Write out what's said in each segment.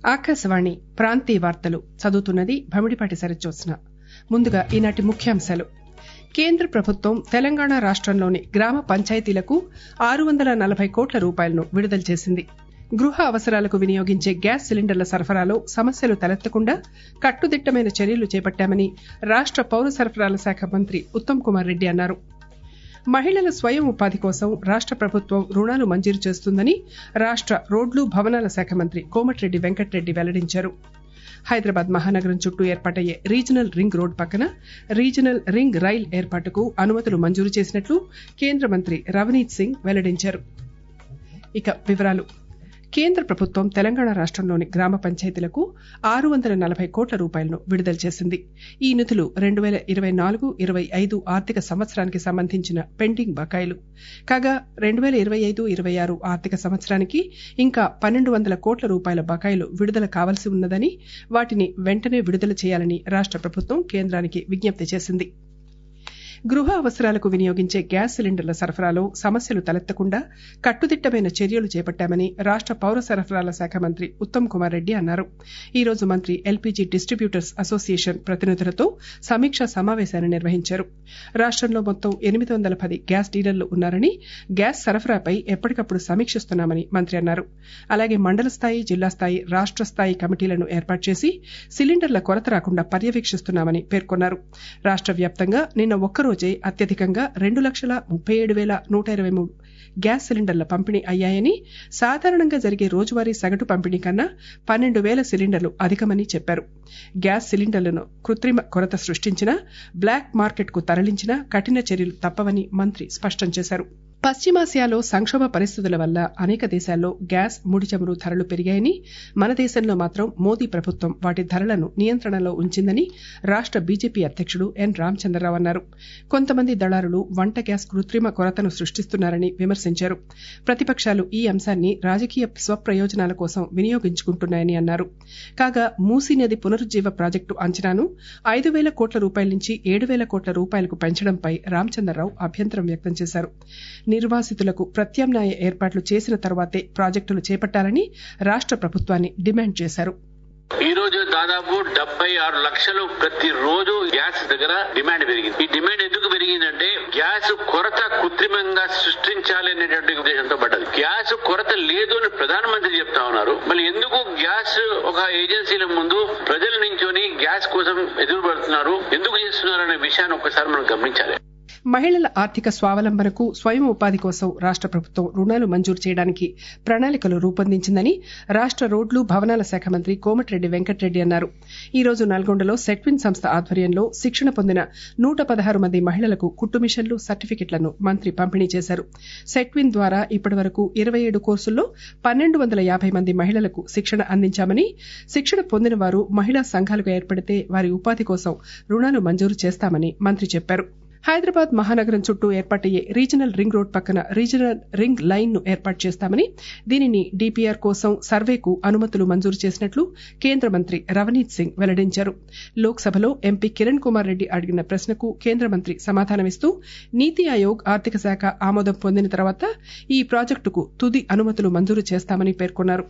ఆకాశవాణి ప్రాంతీయ వార్తలు చదువుతున్నది భమిడిపాటి సరజ్జోత్స్న ముందుగా ఈనాటి ముఖ్యాంశాలు కేంద్ర ప్రభుత్వం తెలంగాణ రాష్టంలోని గ్రామ పంచాయతీలకు ఆరు వందల నలభై కోట్ల రూపాయలను విడుదల చేసింది గృహ అవసరాలకు వినియోగించే గ్యాస్ సిలిండర్ల సరఫరాలో సమస్యలు తలెత్తకుండా కట్టుదిట్టమైన చర్యలు చేపట్టామని రాష్ట పౌర సరఫరాల శాఖ మంత్రి ఉత్తమ్ కుమార్ రెడ్డి అన్నారు మహిళల స్వయం ఉపాధి కోసం రాష్ట ప్రభుత్వం రుణాలు మంజూరు చేస్తుందని రాష్ట రోడ్లు భవనాల శాఖ మంత్రి కోమటిరెడ్డి వెంకటరెడ్డి వెల్లడించారు హైదరాబాద్ మహానగరం చుట్టూ ఏర్పాటయ్యే రీజనల్ రింగ్ రోడ్ పక్కన రీజనల్ రింగ్ రైల్ ఏర్పాటుకు అనుమతులు మంజూరు చేసినట్లు కేంద్ర మంత్రి రవనీత్ సింగ్ వెల్లడించారు ఇక వివరాలు కేంద్ర ప్రభుత్వం తెలంగాణ రాష్టంలోని గ్రామ పంచాయతీలకు ఆరు వందల నలభై కోట్ల రూపాయలను విడుదల చేసింది ఈ నిధులు రెండు వేల ఇరవై నాలుగు ఇరవై ఐదు ఆర్థిక సంవత్సరానికి సంబంధించిన పెండింగ్ బకాయిలు కాగా రెండు వేల ఇరవై ఐదు ఇరవై ఆరు ఆర్థిక సంవత్సరానికి ఇంకా పన్నెండు వందల కోట్ల రూపాయల బకాయిలు విడుదల కావలసి ఉన్నదని వాటిని వెంటనే విడుదల చేయాలని రాష్ట ప్రభుత్వం కేంద్రానికి విజ్ఞప్తి చేసింది గృహ అవసరాలకు వినియోగించే గ్యాస్ సిలిండర్ల సరఫరాలో సమస్యలు తలెత్తకుండా కట్టుదిట్టమైన చర్యలు చేపట్టామని రాష్ట పౌర సరఫరాల శాఖ మంత్రి ఉత్తమ్ కుమార్ రెడ్డి అన్నారు ఈ రోజు మంత్రి ఎల్పీజీ డిస్టిబ్యూటర్స్ అసోసియేషన్ ప్రతినిధులతో సమీక్షా సమావేశాన్ని నిర్వహించారు రాష్టంలో మొత్తం ఎనిమిది వందల పది గ్యాస్ డీలర్లు ఉన్నారని గ్యాస్ సరఫరాపై ఎప్పటికప్పుడు సమీక్షిస్తున్నామని మంత్రి అన్నారు అలాగే మండల స్థాయి జిల్లా స్థాయి రాష్ట స్థాయి కమిటీలను ఏర్పాటు చేసి సిలిండర్ల కొరత రాకుండా పర్యవేక్షిస్తున్నామని పేర్కొన్నారు రాష్ట వ్యాప్తంగా నిన్న ఒక్కరోజే అత్యధికంగా రెండు లక్షల ముప్పై ఏడు వేల నూట ఇరవై మూడు గ్యాస్ సిలిండర్ల పంపిణీ అయ్యాయని సాధారణంగా జరిగే రోజువారీ సగటు పంపిణీ కన్నా పన్నెండు వేల సిలిండర్లు అధికమని చెప్పారు గ్యాస్ సిలిండర్లను కృత్రిమ కొరత సృష్టించినా బ్లాక్ మార్కెట్కు తరలించినా కఠిన చర్యలు తప్పవని మంత్రి స్పష్టం చేశారు పశ్చిమాసియాలో సంక్షోభ పరిస్థితుల వల్ల అనేక దేశాల్లో గ్యాస్ ముడి చమురు ధరలు పెరిగాయని మన దేశంలో మాత్రం మోదీ ప్రభుత్వం వాటి ధరలను నియంత్రణలో ఉంచిందని రాష్ట బీజేపీ అధ్యక్షుడు ఎన్ రామచంద్రరావు అన్నారు కొంతమంది దళారులు వంట గ్యాస్ కృత్రిమ కొరతను సృష్టిస్తున్నారని విమర్శించారు ప్రతిపక్షాలు ఈ అంశాన్ని రాజకీయ స్వప్రయోజనాల కోసం వినియోగించుకుంటున్నాయని అన్నారు కాగా మూసీ నది పునరుజ్జీవ ప్రాజెక్టు అంచనాను ఐదు వేల కోట్ల రూపాయల నుంచి ఏడు వేల కోట్ల రూపాయలకు పెంచడంపై రామచంద్రరావు అభ్యంతరం వ్యక్తం చేశారు నిర్వాసితులకు ప్రత్యామ్నాయ ఏర్పాట్లు చేసిన తర్వాతే ప్రాజెక్టులు చేపట్టాలని రాష్ట ప్రభుత్వాన్ని డిమాండ్ చేశారు ఈ రోజు దాదాపు డెబ్బై ఆరు లక్షలు ప్రతి రోజు గ్యాస్ దగ్గర డిమాండ్ పెరిగింది ఈ డిమాండ్ ఎందుకు పెరిగిందంటే గ్యాస్ కొరత కృత్రిమంగా సృష్టించాలి అనేటువంటి ఉద్దేశంతో పడ్డది గ్యాస్ కొరత లేదు అని ప్రధానమంత్రి చెప్తా ఉన్నారు మళ్ళీ ఎందుకు గ్యాస్ ఒక ఏజెన్సీల ముందు ప్రజల నుంచొని గ్యాస్ కోసం ఎదురు పడుతున్నారు ఎందుకు చేస్తున్నారు అనే విషయాన్ని ఒకసారి మనం గమనించాలి మహిళల ఆర్థిక స్వావలంబనకు స్వయం ఉపాధి కోసం రాష్ట ప్రభుత్వం రుణాలు మంజూరు చేయడానికి ప్రణాళికలు రూపొందించిందని రాష్ట రోడ్లు భవనాల శాఖ మంత్రి కోమటిరెడ్డి వెంకటరెడ్డి అన్నారు ఈ రోజు నల్గొండలో సెట్విన్ సంస్థ ఆధ్వర్యంలో శిక్షణ పొందిన నూట పదహారు మంది మహిళలకు కుట్టు మిషన్లు సర్టిఫికెట్లను మంత్రి పంపిణీ చేశారు సెట్విన్ ద్వారా ఇప్పటి వరకు ఇరవై ఏడు కోర్సుల్లో పన్నెండు వందల యాభై మంది మహిళలకు శిక్షణ అందించామని శిక్షణ పొందిన వారు మహిళా సంఘాలుగా ఏర్పడితే వారి ఉపాధి కోసం రుణాలు మంజూరు చేస్తామని మంత్రి చెప్పారు హైదరాబాద్ మహానగరం చుట్టూ ఏర్పాటయ్యే రీజనల్ రింగ్ రోడ్ పక్కన రీజనల్ రింగ్ లైన్ ను ఏర్పాటు చేస్తామని దీనిని డీపీఆర్ కోసం సర్వేకు అనుమతులు మంజూరు చేసినట్లు కేంద్ర మంత్రి రవనీత్ సింగ్ వెల్లడించారు లోక్సభలో ఎంపీ కిరణ్ కుమార్ రెడ్డి అడిగిన ప్రశ్నకు కేంద్ర మంత్రి సమాధానమిస్తూ నీతి ఆయోగ్ ఆర్థిక శాఖ ఆమోదం పొందిన తర్వాత ఈ ప్రాజెక్టుకు తుది అనుమతులు మంజూరు చేస్తామని పేర్కొన్నారు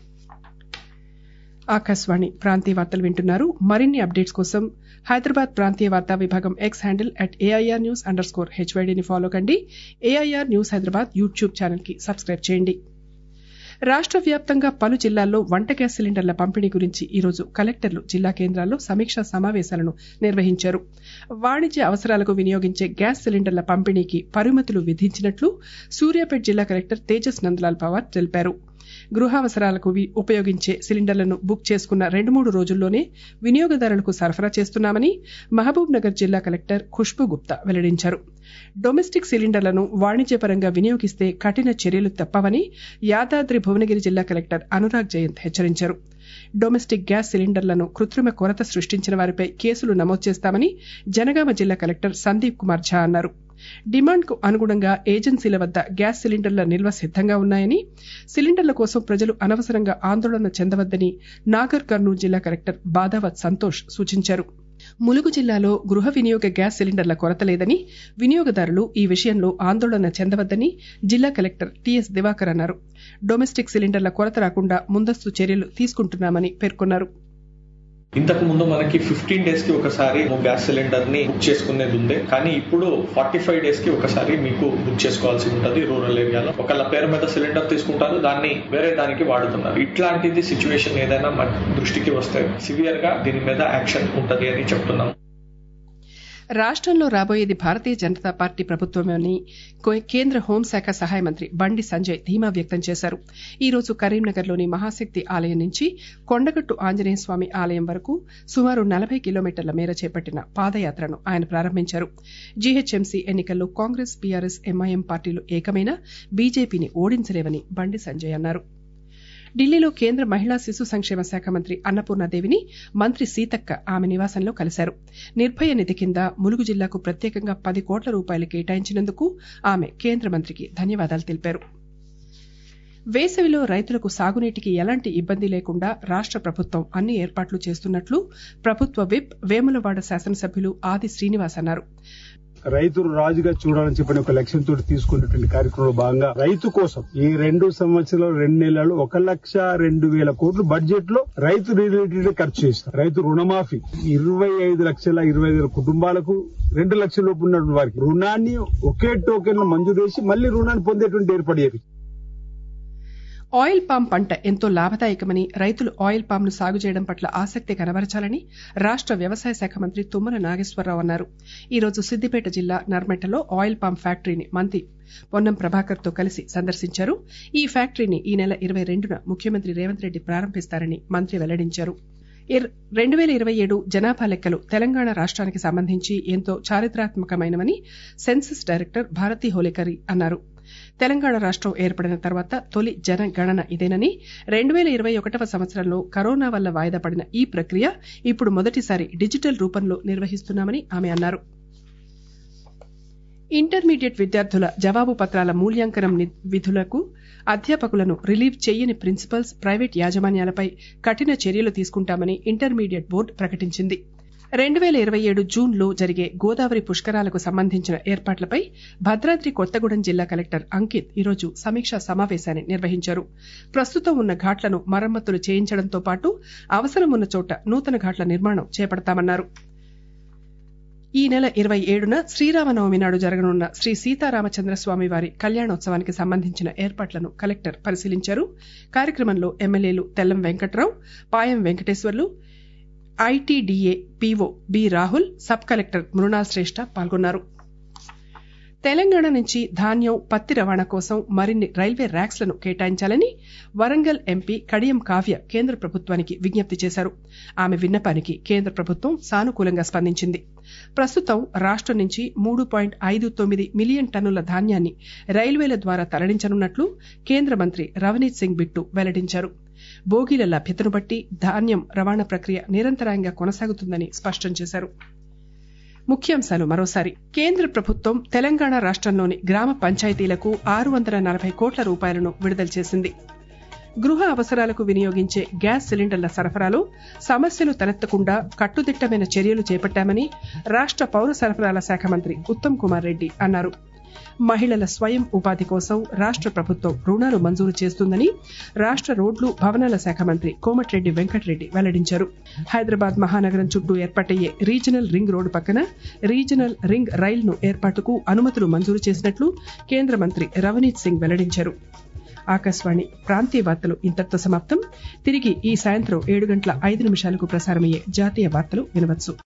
ఆకాశవాణి ప్రాంతీయ వార్తలు వింటున్నారు మరిన్ని అప్డేట్స్ కోసం హైదరాబాద్ ప్రాంతీయ వార్తా విభాగం X handle at AIR news under score హెచ్వైడీని ఫాలో కండి AIR news Hyderabad YouTube channel కి సబ్స్క్రైబ్ చేయండి రాష్ట వ్యాప్తంగా పలు జిల్లాల్లో వంట గ్యాస్ సిలిండర్ల పంపిణీ గురించి ఈరోజు కలెక్టర్లు జిల్లా కేంద్రాల్లో సమీక్షా సమావేశాలను నిర్వహించారు వాణిజ్య అవసరాలకు వినియోగించే గ్యాస్ సిలిండర్ల పంపిణీకి పరిమితులు విధించినట్లు సూర్యాపేట జిల్లా కలెక్టర్ తేజస్ నందలాల్ పవార్ తెలిపారు గృహావసరాలకు ఉపయోగించే సిలిండర్లను బుక్ చేసుకున్న రెండు మూడు రోజుల్లోనే వినియోగదారులకు సరఫరా చేస్తున్నామని మహబూబ్ నగర్ జిల్లా కలెక్టర్ ఖుష్బు గుప్తా వెల్లడించారు డొమెస్టిక్ సిలిండర్లను వాణిజ్యపరంగా వినియోగిస్తే కఠిన చర్యలు తప్పవని యాదాద్రి భువనగిరి జిల్లా కలెక్టర్ అనురాగ్ జయంత్ హెచ్చరించారు డొమెస్టిక్ గ్యాస్ సిలిండర్లను కృత్రిమ కొరత సృష్టించిన వారిపై కేసులు నమోదు చేస్తామని జనగామ జిల్లా కలెక్టర్ సందీప్ కుమార్ ఝా అన్నారు డిమాండ్ కు అనుగుణంగా ఏజెన్సీల వద్ద గ్యాస్ సిలిండర్ల నిల్వ సిద్దంగా ఉన్నాయని సిలిండర్ల కోసం ప్రజలు అనవసరంగా ఆందోళన చెందవద్దని నాగర్ కర్నూలు జిల్లా కలెక్టర్ బాదావత్ సంతోష్ సూచించారు ములుగు జిల్లాలో గృహ వినియోగ గ్యాస్ సిలిండర్ల కొరత లేదని వినియోగదారులు ఈ విషయంలో ఆందోళన చెందవద్దని జిల్లా కలెక్టర్ టిఎస్ దివాకర్ అన్నారు డొమెస్టిక్ సిలిండర్ల కొరత రాకుండా ముందస్తు చర్యలు తీసుకుంటున్నామని పేర్కొన్నారు ఇంతకు ముందు మనకి ఫిఫ్టీన్ డేస్ కి ఒకసారి గ్యాస్ సిలిండర్ ని బుక్ చేసుకునేది ఉంది కానీ ఇప్పుడు ఫార్టీ ఫైవ్ డేస్ కి ఒకసారి మీకు బుక్ చేసుకోవాల్సి ఉంటుంది రూరల్ ఏరియాలో ఒకళ్ళ పేరు మీద సిలిండర్ తీసుకుంటారు దాన్ని వేరే దానికి వాడుతున్నారు ఇట్లాంటిది సిచ్యువేషన్ ఏదైనా మన దృష్టికి వస్తే సివియర్ గా దీని మీద యాక్షన్ ఉంటది అని చెప్తున్నాం రాష్టంలో రాబోయేది భారతీయ జనతా పార్టీ ప్రభుత్వమని కేంద్ర హోంశాఖ సహాయ మంత్రి బండి సంజయ్ ధీమా వ్యక్తం చేశారు ఈ రోజు కరీంనగర్లోని మహాశక్తి ఆలయం నుంచి కొండగట్టు ఆంజనేయ స్వామి ఆలయం వరకు సుమారు నలభై కిలోమీటర్ల మేర చేపట్టిన పాదయాత్రను ఆయన ప్రారంభించారు జీహెచ్ఎంసీ ఎన్నికల్లో కాంగ్రెస్ బీఆర్ఎస్ ఎంఐఎం పార్టీలు ఏకమైన బీజేపీని ఓడించలేవని బండి సంజయ్ అన్నారు ఢిల్లీలో కేంద్ర మహిళా శిశు సంక్షేమ శాఖ మంత్రి అన్నపూర్ణాదేవిని మంత్రి సీతక్క ఆమె నివాసంలో కలిశారు నిర్భయ నిధి కింద ములుగు జిల్లాకు ప్రత్యేకంగా పది కోట్ల రూపాయలు కేటాయించినందుకు ఆమె కేంద్ర మంత్రికి ధన్యవాదాలు తెలిపారు వేసవిలో రైతులకు సాగునీటికి ఎలాంటి ఇబ్బంది లేకుండా రాష్ట ప్రభుత్వం అన్ని ఏర్పాట్లు చేస్తున్నట్లు ప్రభుత్వ విప్ వేములవాడ శాసనసభ్యులు ఆది శ్రీనివాస్ అన్నారు రైతులు రాజుగా చూడాలని చెప్పిన ఒక లక్ష్యంతో తీసుకున్నటువంటి కార్యక్రమంలో భాగంగా రైతు కోసం ఈ రెండు సంవత్సరాలు రెండు నెలలు ఒక లక్ష రెండు వేల కోట్లు బడ్జెట్ లో రైతు రిలేటెడ్ ఖర్చు చేస్తారు రైతు రుణమాఫీ ఇరవై ఐదు లక్షల ఇరవై ఐదు కుటుంబాలకు రెండు లక్షల లోపు ఉన్నటువంటి వారికి రుణాన్ని ఒకే టోకెన్ లో మంజూరు చేసి మళ్లీ రుణాన్ని పొందేటువంటి ఏర్పాటు చేయాలి ఆయిల్ పామ్ పంట ఎంతో లాభదాయకమని రైతులు ఆయిల్ పామ్ ను సాగు చేయడం పట్ల ఆసక్తి కనబరచాలని రాష్ట వ్యవసాయ శాఖ మంత్రి తుమ్మల నాగేశ్వరరావు అన్నారు ఈ రోజు సిద్దిపేట జిల్లా నర్మెట్టలో ఆయిల్ పామ్ ఫ్యాక్టరీని మంత్రి పొన్నం ప్రభాకర్ తో కలిసి సందర్శించారు ఈ ఫ్యాక్టరీని ఈ నెల ఇరవై రెండున ముఖ్యమంత్రి రేవంత్ రెడ్డి ప్రారంభిస్తారని మంత్రి వెల్లడించారు రెండు వేల ఇరవై ఏడు జనాభా లెక్కలు తెలంగాణ రాష్ట్రానికి సంబంధించి ఎంతో చారిత్రాత్మకమైనవని సెన్సస్ డైరెక్టర్ భారతీ హోలేకరి అన్నారు తెలంగాణ రాష్టం ఏర్పడిన తర్వాత తొలి జనగణన ఇదేనని రెండు వేల ఇరవై ఒకటవ సంవత్సరంలో కరోనా వల్ల వాయిదా పడిన ఈ ప్రక్రియ ఇప్పుడు మొదటిసారి డిజిటల్ రూపంలో నిర్వహిస్తున్నామని ఆమె అన్నారు ఇంటర్మీడియట్ విద్యార్థుల జవాబు పత్రాల మూల్యాంకనం విధులకు అధ్యాపకులను రిలీవ్ చేయని ప్రిన్సిపల్స్ ప్రైవేట్ యాజమాన్యాలపై కఠిన చర్యలు తీసుకుంటామని ఇంటర్మీడియట్ బోర్డు ప్రకటించింది రెండు వేల ఇరవై ఏడు జూన్లో జరిగే గోదావరి పుష్కరాలకు సంబంధించిన ఏర్పాట్లపై భద్రాద్రి కొత్తగూడెం జిల్లా కలెక్టర్ అంకిత్ ఈరోజు సమీక్షా సమావేశాన్ని నిర్వహించారు ప్రస్తుతం ఉన్న ఘాట్లను మరమ్మతులు చేయించడంతో పాటు అవసరం ఉన్న చోట నూతన ఘాట్ల నిర్మాణం చేపడతామన్నారు ఈ నెల ఇరవై ఏడున శ్రీరామనవమి నాడు జరగనున్న శ్రీ సీతారామచంద్రస్వామి వారి కళ్యాణోత్సవానికి సంబంధించిన ఏర్పాట్లను కలెక్టర్ పరిశీలించారు కార్యక్రమంలో ఎమ్మెల్యేలు Tellam Venkatrao Payam Venkateswarlu ITDA PO B Rahul sub collector Mrinal Shrestha పాల్గొన్నారు తెలంగాణ నుంచి ధాన్యం పత్తి రవాణా కోసం మరిన్ని రైల్వే ర్యాక్స్ లను కేటాయించాలని వరంగల్ ఎంపీ కడియం కావ్య కేంద్ర ప్రభుత్వానికి విజ్ఞప్తి చేశారు ఆమె విన్నపానికి కేంద్ర ప్రభుత్వం సానుకూలంగా స్పందించింది ప్రస్తుతం రాష్టం నుంచి మూడు పాయింట్ ఐదు తొమ్మిది మిలియన్ టన్నుల ధాన్యాన్ని రైల్వేల ద్వారా తరలించనున్నట్లు కేంద్ర మంత్రి రవనీత్ సింగ్ బిట్టు వెల్లడించారు బోగీల లభ్యతను బట్టి ధాన్యం రవాణా ప్రక్రియ నిరంతరాయంగా కొనసాగుతుందని స్పష్టం చేశారు ముఖ్యాంశాలు మరోసారి కేంద్ర ప్రభుత్వం తెలంగాణ రాష్టంలోని గ్రామ పంచాయతీలకు ఆరు వందల నలభై కోట్ల రూపాయలను విడుదల చేసింది గృహ అవసరాలకు వినియోగించే గ్యాస్ సిలిండర్ల సరఫరాలో సమస్యలు తలెత్తకుండా కట్టుదిట్టమైన చర్యలు చేపట్టామని రాష్ట పౌర సరఫరాల శాఖ మంత్రి ఉత్తమ్ కుమార్ రెడ్డి అన్నారు మహిళల స్వయం ఉపాధి కోసం రాష్ట ప్రభుత్వం రుణాలు మంజూరు చేస్తుందని రాష్ట రోడ్లు భవనాల శాఖ మంత్రి కోమటిరెడ్డి వెంకటరెడ్డి వెల్లడించారు హైదరాబాద్ మహానగరం చుట్టూ ఏర్పాటయ్యే రీజనల్ రింగ్ రోడ్డు పక్కన రీజనల్ రింగ్ రైలును ఏర్పాటుకు అనుమతులు మంజూరు చేసినట్లు కేంద్ర మంత్రి రవనీత్ సింగ్ వెల్లడించారు ఆకాశవాణి ప్రాంతీయ వార్తలు ఇంతటితో సమాప్తం తిరిగి ఈ సాయంత్రం ఏడు గంటల ఐదు నిమిషాలకు ప్రసారమయ్యే జాతీయ వార్తలు వినవచ్చు